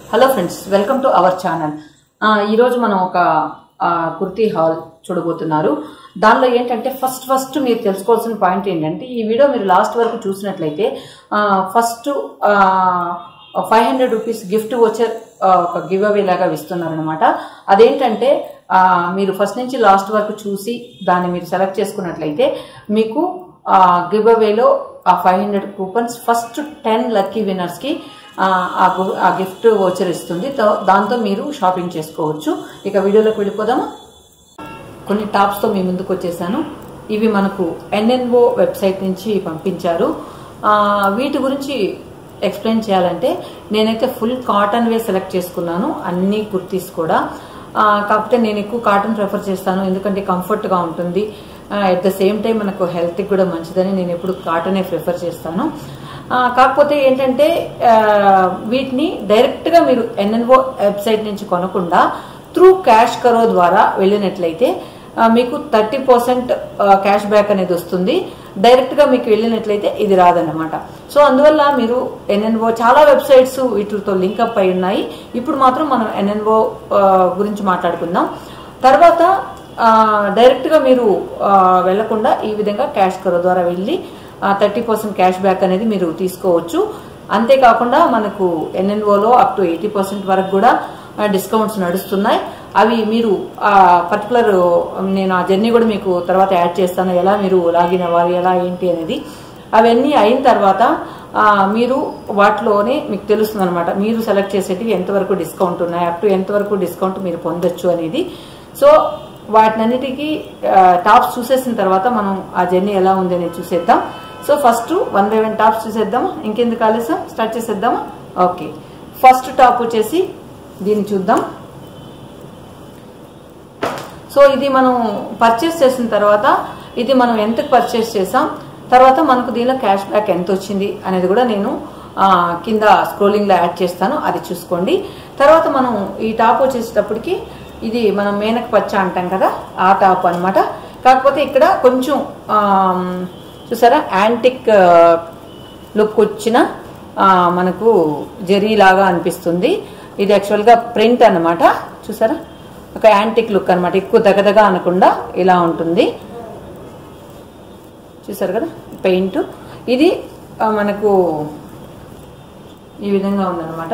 hello friends welcome to our channel ఈరోజు మనం ఒక ఆ, కుర్తీ హాల్ చూడబోతున్నారు దానిలో ఏంటంటే ఫస్ట్ ఫస్ట్ మీరు తెలుసుకోవాల్సిన పాయింట్ ఏంటంటే ఈ వీడియో మీరు లాస్ట్ వరకు చూసినట్లయితే first five hundred rupees gift వచ్చే ఒక గివ్ అవే లాగా ఇస్తున్నారనమాట అదేంటంటే ఆ, మీరు ఫస్ట్ నుంచి లాస్ట్ వరకు చూసి దాన్ని మీరు సెలెక్ట్ చేసుకున్నట్లయితే మీకు గివ్ అవేలో ఆ five hundred coupons first ten lucky విన్నర్స్కి ఆ గు- ఆ గిఫ్ట్ వోచర్ ఇస్తుంది తో- దాంతో మీరు షాపింగ్ చేసుకోవచ్చు ఇక వీడియోలోకి వెళ్ళిపోదామా కొన్ని టాప్స్తో మీ ముందుకు వచ్చేసాను ఇవి మనకు ఎన్ఎన్ఓ వెబ్సైట్ నుంచి పంపించారు ఆ, వీటి గురించి ఎక్స్ప్లెయిన్ చేయాలంటే నేనైతే ఫుల్ కాటన్ వే సెలెక్ట్ చేసుకున్నాను అన్ని కుర్తీస్ కూడా ఆ, కాకపోతే నేను ఎక్కువ కాటన్ ప్రిఫర్ చేస్తాను ఎందుకంటే కంఫర్ట్గా ఉంటుంది అట్ ద సేమ్ టైం మనకు హెల్త్కి కూడా మంచిదని నేను ఎప్పుడు కాటనే ప్రిఫర్ చేస్తాను ఆ, కాకపోతే ఏంటంటే ఆ, వీటిని డైరెక్ట్గా మీరు ఎన్ఎన్ఓ వెబ్సైట్ నుంచి కొనకుండా త్రూ క్యాష్ కరో ద్వారా వెళ్ళినట్లయితే ఆ, మీకు థర్టీ పర్సెంట్ క్యాష్ బ్యాక్ అనేది వస్తుంది డైరెక్ట్గా మీకు వెళ్ళినట్లయితే ఇది రాదన్నమాట సో అందువల్ల మీరు ఎన్ఎన్ఓ చాలా వెబ్సైట్స్ వీటితో లింక్ అప్ అయి ఉన్నాయి ఇప్పుడు మాత్రం మనం ఎన్ఎన్ఓ గురించి మాట్లాడుకుందాం తర్వాత ఆ, డైరెక్ట్గా మీరు ఆ, వెళ్లకుండా ఈ విధంగా క్యాష్ కరో ద్వారా వెళ్ళి థర్టీ పర్సెంట్ క్యాష్ బ్యాక్ అనేది మీరు తీసుకోవచ్చు అంతేకాకుండా మనకు ఎన్ఎన్ఓలో అప్ టు ఎయిటీ పర్సెంట్ వరకు కూడా డిస్కౌంట్స్ నడుస్తున్నాయి అవి మీరు ఆ పర్టికులర్ నేను ఆ జర్నీ కూడా మీకు తర్వాత యాడ్ చేస్తాను ఎలా మీరు లాగిన్ అవ్వాలి ఎలా ఏంటి అనేది అవన్నీ అయిన తర్వాత ఆ, మీరు వాటిలోనే మీకు తెలుస్తుంది అనమాట మీరు సెలెక్ట్ చేసేటివి ఎంతవరకు డిస్కౌంట్ ఉన్నాయి అప్ టు ఎంతవరకు డిస్కౌంట్ మీరు పొందొచ్చు అనేది సో వాటినన్నిటికీ టాప్స్ చూసేసిన తర్వాత మనం ఆ జర్నీ ఎలా ఉంది అనేది చూసేద్దాం so first one by one tops చూసేద్దామా ఇంకెందుకు ఆలస్యం స్టార్ట్ చేసేద్దామా ఓకే ఫస్ట్ టాప్ వచ్చేసి దీన్ని చూద్దాం సో ఇది మనం పర్చేస్ చేసిన తర్వాత ఇది మనం ఎంతకు పర్చేస్ చేసాం తర్వాత మనకు దీనిలో క్యాష్ బ్యాక్ ఎంత వచ్చింది అనేది కూడా నేను ఆ, కింద స్క్రోలింగ్లో యాడ్ చేస్తాను అది చూసుకోండి తర్వాత మనం ఈ టాప్ వచ్చేసేటప్పటికి ఇది మనం మేనక్ పచ్చ అంటాం కదా ఆ టాప్ అన్నమాట కాకపోతే ఇక్కడ కొంచెం ఆమ్, చూసారా యాంటిక్ లుక్ వచ్చిన ఆ, మనకు జరీ లాగా అనిపిస్తుంది ఇది యాక్చువల్గా ప్రింట్ అన్నమాట చూసారా ఒక యాంటిక్ లుక్ అన్నమాట ఎక్కువ దగదగా అనకుండా ఇలా ఉంటుంది చూసారు కదా పెయింట్ ఇది ఆ, మనకు ఈ విధంగా ఉందన్నమాట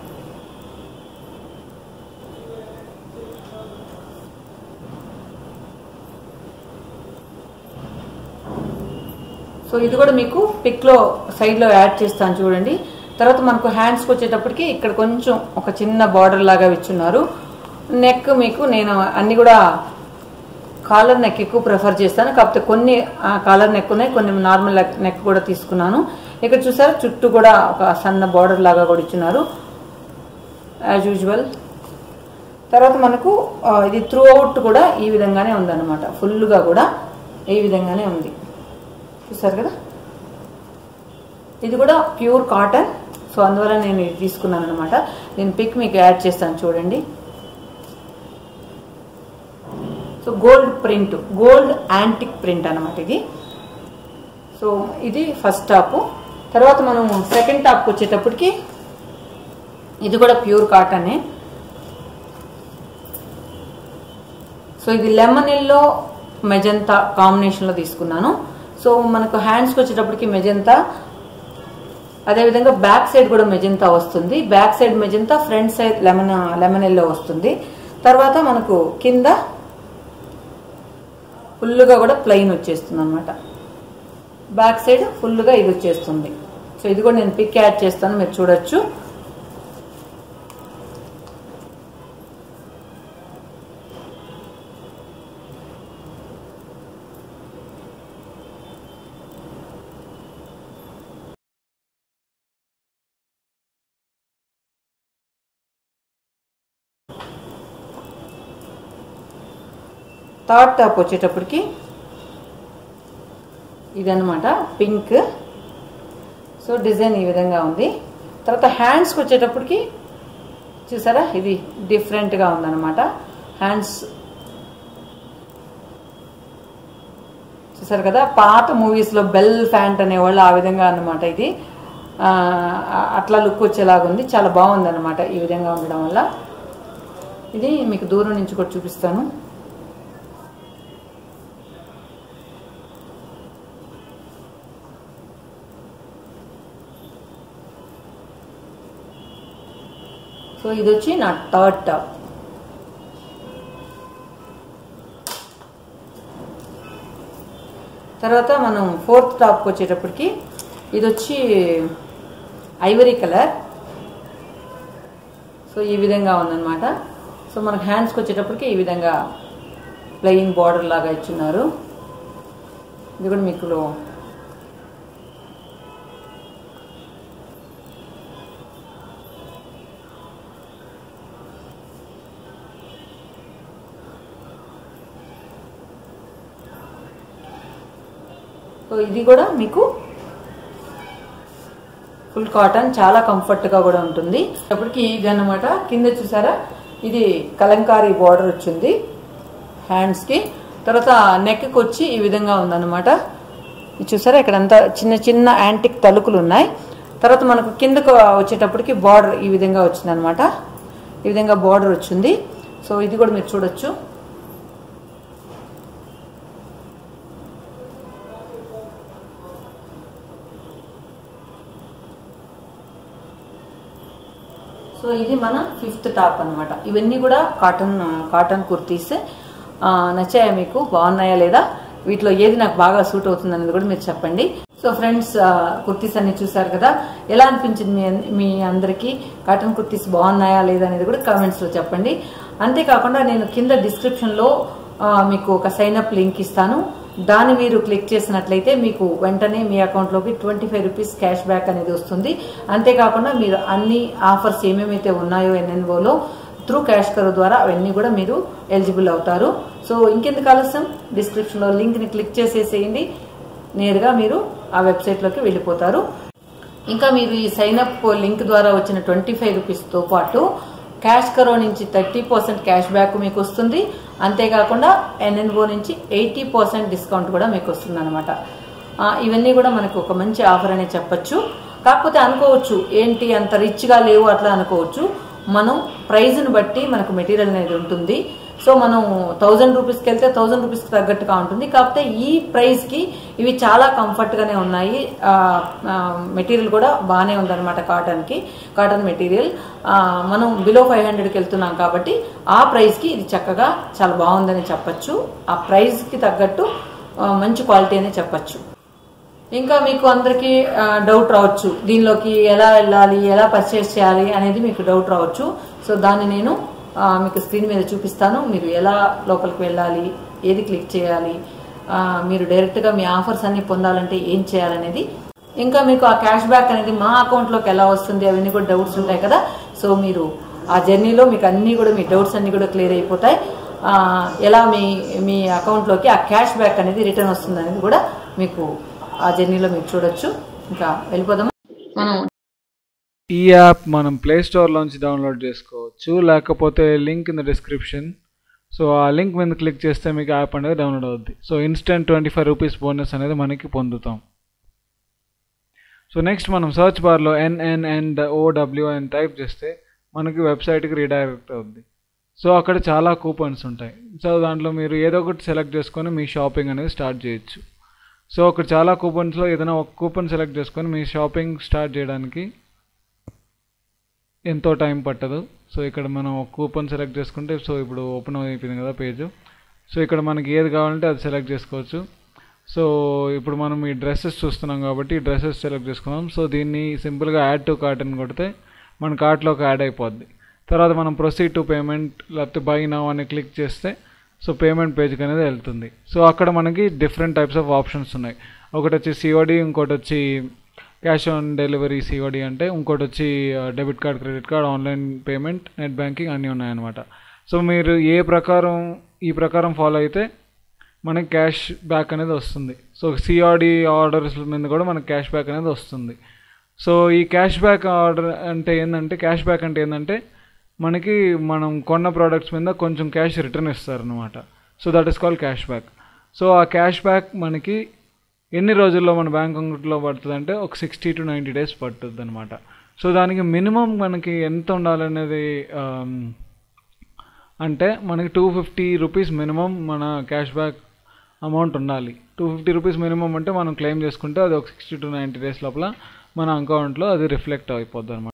సో ఇది కూడా మీకు పిక్ లో సైడ్ లో యాడ్ చేస్తాను చూడండి తర్వాత మనకు హ్యాండ్స్కి వచ్చేటప్పటికి ఇక్కడ కొంచెం ఒక చిన్న బార్డర్ లాగా ఇచ్చున్నారు నెక్ మీకు నేను అన్ని కూడా కాలర్ నెక్ ఎక్కువ ప్రిఫర్ చేస్తాను కాకపోతే కొన్ని కాలర్ నెక్ ఉన్నాయి కొన్ని నార్మల్ నెక్ కూడా తీసుకున్నాను ఇక్కడ చూసారా చుట్టూ కూడా ఒక సన్న బార్డర్ లాగా కూడా ఇచ్చున్నారు యాజ్ యూజువల్ తర్వాత మనకు ఆ, ఇది త్రూ అవుట్ కూడా ఈ విధంగానే ఉందన్నమాట ఫుల్గా కూడా ఈ విధంగానే ఉంది చూసారు కదా ఇది కూడా ప్యూర్ కాటన్ సో అందువల్ల నేను ఇది తీసుకున్నాను అనమాట నేను పిక్ మీకు యాడ్ చేస్తాను చూడండి so gold print gold antique print అనమాట ఇది సో ఇది ఫస్ట్ టాప్ తర్వాత మనం సెకండ్ టాప్కి వచ్చేటప్పటికి ఇది కూడా ప్యూర్ కాటనే సో ఇది లెమన్ ఎల్లో మెజంతా కాంబినేషన్లో తీసుకున్నాను సో మనకు హ్యాండ్స్కి వచ్చేటప్పటికి మెజంతా అదేవిధంగా బ్యాక్ సైడ్ కూడా మెజంతా వస్తుంది back side magenta front side lemon lemon yellow వస్తుంది తర్వాత మనకు కింద ఫుల్గా కూడా ప్లెయిన్ వచ్చేస్తుంది అనమాట బ్యాక్ సైడ్ ఫుల్గా ఇది వచ్చేస్తుంది సో ఇది కూడా నేను పిక్ యాడ్ చేస్తాను మీరు చూడొచ్చు థర్డ్ టాప్ వచ్చేటప్పటికి ఇదన్నమాట పింక్ సో డిజైన్ ఈ విధంగా ఉంది తర్వాత హ్యాండ్స్కి వచ్చేటప్పటికి చూసారా ఇది డిఫరెంట్గా ఉందన్నమాట హ్యాండ్స్ చూసారు కదా పాత మూవీస్లో బెల్ ఫ్యాంట్ అనేవాళ్ళు ఆ విధంగా అన్నమాట ఇది ఆ, అట్లా లుక్ వచ్చేలాగా ఉంది చాలా బాగుంది అనమాట ఈ విధంగా ఉండడం వల్ల ఇది మీకు దూరం నుంచి కూడా చూపిస్తాను సో ఇది వచ్చి నా థర్డ్ టాప్ తర్వాత మనం ఫోర్త్ టాప్కి వచ్చేటప్పటికి ఇది వచ్చి ఐవరీ కలర్ సో ఈ విధంగా ఉందన్నమాట సో మనకు హ్యాండ్స్కి వచ్చేటప్పటికి ఈ విధంగా ప్లెయిన్ బార్డర్ లాగా ఇచ్చున్నారు ఇది కూడా మీకు సో ఇది కూడా మీకు ఫుల్ కాటన్ చాలా కంఫర్ట్గా కూడా ఉంటుంది అప్పటికి ఇది అన్నమాట కింద చూసారా ఇది కలంకారీ బార్డర్ వచ్చింది హ్యాండ్స్కి తర్వాత నెక్కి వచ్చి ఈ విధంగా ఉందన్నమాట ఇది చూసారా ఇక్కడ అంతా చిన్న చిన్న యాంటిక్ తలుకులు ఉన్నాయి తర్వాత మనకు కిందకు వచ్చేటప్పటికి బార్డర్ ఈ విధంగా వచ్చిందనమాట ఈ విధంగా బార్డర్ వచ్చింది సో ఇది కూడా మీరు చూడొచ్చు సో ఇది మన ఫిఫ్త్ టాప్ అన్నమాట ఇవన్నీ కూడా కాటన్ కాటన్ కుర్తీస్ ఆ, నచ్చాయా మీకు బాగున్నాయా లేదా వీటిలో ఏది నాకు బాగా సూట్ అవుతుంది అనేది కూడా మీరు చెప్పండి సో ఫ్రెండ్స్ కుర్తీస్ అన్ని చూసారు కదా ఎలా అనిపించింది మీ అన్- మీ అందరికీ కాటన్ కుర్తీస్ బాగున్నాయా లేదా అనేది కూడా కామెంట్స్ లో చెప్పండి అంతేకాకుండా నేను కింద డిస్క్రిప్షన్ లో ఆ, మీకు ఒక సైన్ అప్ లింక్ ఇస్తాను దాన్ని మీరు క్లిక్ చేసినట్లయితే మీకు వెంటనే మీ అకౌంట్లోకి twenty five rupees cash back అనేది వస్తుంది అంతేకాకుండా మీరు అన్ని ఆఫర్స్ ఏమేమైతే ఉన్నాయో ఎన్ఎన్ఓలో త్రూ క్యాష్ కరో ద్వారా అవన్నీ కూడా మీరు ఎలిజిబుల్ అవుతారు సో ఇంకెందుకు ఆలస్యం డిస్క్రిప్షన్లో లింక్ని క్లిక్ చేసేసేయండి నేరుగా మీరు ఆ వెబ్సైట్లోకి వెళ్ళిపోతారు ఇంకా మీరు ఈ సైన్ అప్ లింక్ ద్వారా వచ్చిన ట్వంటీ ఫైవ్ రూపీస్తో పాటు క్యాష్ కరో నుంచి థర్టీ పర్సెంట్ క్యాష్ బ్యాక్ మీకు వస్తుంది అంతేకాకుండా ఎన్ఎన్ఓ నుంచి ఎయిటీ పర్సెంట్ డిస్కౌంట్ కూడా మీకు వస్తుంది అనమాట ఇవన్నీ కూడా మనకు ఒక మంచి ఆఫర్ అనే చెప్పొచ్చు కాకపోతే అనుకోవచ్చు ఏంటి అంత రిచ్గా లేవు అట్లా అనుకోవచ్చు మనం ప్రైజ్ని బట్టి మనకు మెటీరియల్ అనేది ఉంటుంది సో మనం థౌజండ్ రూపీస్కి వెళ్తే థౌజండ్ రూపీస్కి తగ్గట్టుగా ఉంటుంది కాకపోతే ఈ ప్రైస్కి ఇవి చాలా కంఫర్ట్గానే ఉన్నాయి మెటీరియల్ కూడా బాగానే ఉందన్నమాట కాటన్కి కాటన్ మెటీరియల్ మనం బిలో ఫైవ్ హండ్రెడ్కి వెళ్తున్నాం కాబట్టి ఆ ప్రైస్కి ఇది చక్కగా చాలా బాగుందని చెప్పచ్చు ఆ ప్రైస్కి తగ్గట్టు ఆ, మంచి క్వాలిటీ అనే చెప్పచ్చు ఇంకా మీకు అందరికీ డౌట్ రావచ్చు దీనిలోకి ఎలా వెళ్ళాలి ఎలా పర్చేస్ చేయాలి అనేది మీకు డౌట్ రావచ్చు సో దాన్ని నేను ఆ, మీకు స్క్రీన్ మీద చూపిస్తాను మీరు ఎలా లోపలికి వెళ్ళాలి ఏది క్లిక్ చేయాలి ఆ, మీరు డైరెక్ట్గా మీ ఆఫర్స్ అన్ని పొందాలంటే ఏం చేయాలనేది ఇంకా మీకు ఆ క్యాష్ బ్యాక్ అనేది మా అకౌంట్లోకి ఎలా వస్తుంది అవన్నీ కూడా డౌట్స్ ఉంటాయి కదా సో మీరు ఆ జర్నీలో మీకు అన్నీ కూడా మీ డౌట్స్ అన్నీ కూడా క్లియర్ అయిపోతాయి ఆ, ఎలా మీ మీ అకౌంట్లోకి ఆ క్యాష్ బ్యాక్ అనేది రిటర్న్ వస్తుంది అనేది కూడా మీకు ఆ జర్నీలో మీరు చూడొచ్చు ఇంకా వెళ్ళిపోదాం మనం ఈ యాప్ మనం ప్లే స్టోర్లోంచి డౌన్లోడ్ చేసుకోవచ్చు లేకపోతే link in the description so ఆ లింక్ మీద క్లిక్ చేస్తే మీకు యాప్ అనేది డౌన్లోడ్ అవుద్ది so instant twenty five rupees bonus అనేది మనకి పొందుతాం సో నెక్స్ట్ మనం సర్చ్ బార్లో ఎన్ఎన్ అండ్ ఓడబ్ల్యూ అని టైప్ చేస్తే మనకి వెబ్సైట్కి రీడైరెక్ట్ అవుద్ది సో అక్కడ చాలా కూపన్స్ ఉంటాయి సో దాంట్లో మీరు ఏదో ఒకటి సెలెక్ట్ చేసుకొని మీ షాపింగ్ అనేది స్టార్ట్ చేయొచ్చు సో అక్కడ చాలా కూపన్స్లో ఏదైనా ఒక కూపన్ సెలెక్ట్ చేసుకొని మీ షాపింగ్ స్టార్ట్ చేయడానికి ఎంతో టైం పట్టదు సో ఇక్కడ మనం ఒక కూపన్ సెలెక్ట్ చేసుకుంటే సో ఇప్పుడు ఓపెన్ అయిపోయింది కదా పేజ్ సో ఇక్కడ మనకి ఏది కావాలంటే అది సెలెక్ట్ చేసుకోవచ్చు సో ఇప్పుడు మనం ఈ డ్రెస్సెస్ చూస్తున్నాం కాబట్టి ఈ డ్రెస్సెస్ సెలెక్ట్ చేసుకున్నాం సో దీన్ని సింపుల్గా యాడ్ టు కార్ట్ అని కొడితే మన కార్ట్లోకి యాడ్ అయిపోద్ది తర్వాత మనం ప్రొసీడ్ టు పేమెంట్ లేకపోతే బై నవ్ అని క్లిక్ చేస్తే సో పేమెంట్ పేజ్కి అనేది వెళ్తుంది సో అక్కడ మనకి డిఫరెంట్ టైప్స్ ఆఫ్ ఆప్షన్స్ ఉన్నాయి ఒకటి వచ్చి సిఓడి ఇంకోటి వచ్చి క్యాష్ ఆన్ డెలివరీ సిఓడి అంటే ఇంకోటి వచ్చి debit card credit card online payment net banking అన్నీ ఉన్నాయన్నమాట సో మీరు ఏ ప్రకారం ఈ ప్రకారం ఫాలో అయితే మనకి క్యాష్ బ్యాక్ అనేది వస్తుంది సో సిఆర్డి ఆర్డర్స్ మీద కూడా మనకి క్యాష్ బ్యాక్ అనేది వస్తుంది సో ఈ క్యాష్ బ్యాక్ ఆర్డర్ అంటే ఏంటంటే క్యాష్ బ్యాక్ అంటే ఏంటంటే మనకి మనం కొన్న ప్రోడక్ట్స్ మీద కొంచెం క్యాష్ రిటర్న్ ఇస్తారనమాట so that is called cash back so ఆ క్యాష్ బ్యాక్ మనకి ఎన్ని రోజుల్లో మన బ్యాంక్ అకౌంట్లో పడుతుంది అంటే ఒక సిక్స్టీ టు నైంటీ డేస్ పట్టుద్ది అనమాట సో దానికి మినిమం మనకి ఎంత ఉండాలనేది ఆమ్, అంటే మనకి టూ ఫిఫ్టీ రూపీస్ మినిమం మన క్యాష్ బ్యాక్ అమౌంట్ ఉండాలి టూ ఫిఫ్టీ రూపీస్ మినిమం అంటే మనం క్లెయిమ్ చేసుకుంటే అది ఒక సిక్స్టీ టు నైంటీ డేస్ లోపల మన అకౌంట్లో అది రిఫ్లెక్ట్ అయిపోద్ది అనమాట